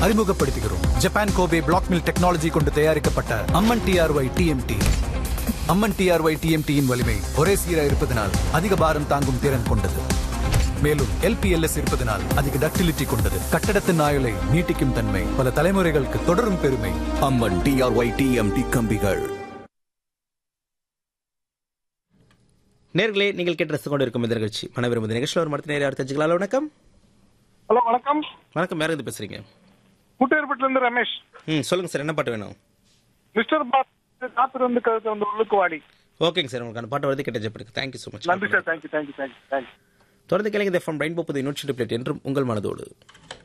அறிமுகப்படுத்துகிறோம் Japan Kobe black mill technology கொண்டு தயாரிக்கப்பட்ட Amman TRY TMT Amman TRY டிஎம்டியின் வலிமை ஒரே சீரா இருப்பதனால் அதிக பாரம் தாங்கும் திறன் கொண்டது மேலும் எல்பிஎல்எஸ் இருப்பதனால் அதிக டக்டிலிட்டி கொண்டது கட்டடத்தின் ஆயுளை நீட்டிக்கும் தன்மை பல தலைமுறைகளுக்கு தொடரும் பெருமை அம்மன் டிஆர்ஒய் டிஎம்டி கம்பிகள் நேர்களே நீங்கள் கேட்டு ரசித்துக் கொண்டிருக்கும் இந்த நிகழ்ச்சி மனவிரும்புது நிகழ்ச்சியில் ஒரு மரத்து நேரம் தெரிஞ்சுக்கலாம் வணக்கம் ஹலோ வணக்கம் வணக்கம் யார் இருந்து பேசுறீங்க கூட்டேர்பட்டில இருந்து ரமேஷ் ம் சொல்லுங்க சார் என்ன பாட்டு வேணும் மிஸ்டர் பாஸ் காத்து வந்து கழுத்து வந்து உள்ளுக்கு வாடி ஓகேங்க சார் உங்களுக்கான பாட்டு வருது கேட்ட ஜெப்பிருக்கு தேங்க்யூ ஸோ மச் நன்றி sir thank you thank you thank you thank you தொடர்ந்து கேளுங்க எஃப்எம் ரெயின்போ புது நூற்றி பிளேட் என்றும் உங்கள் மனதோடு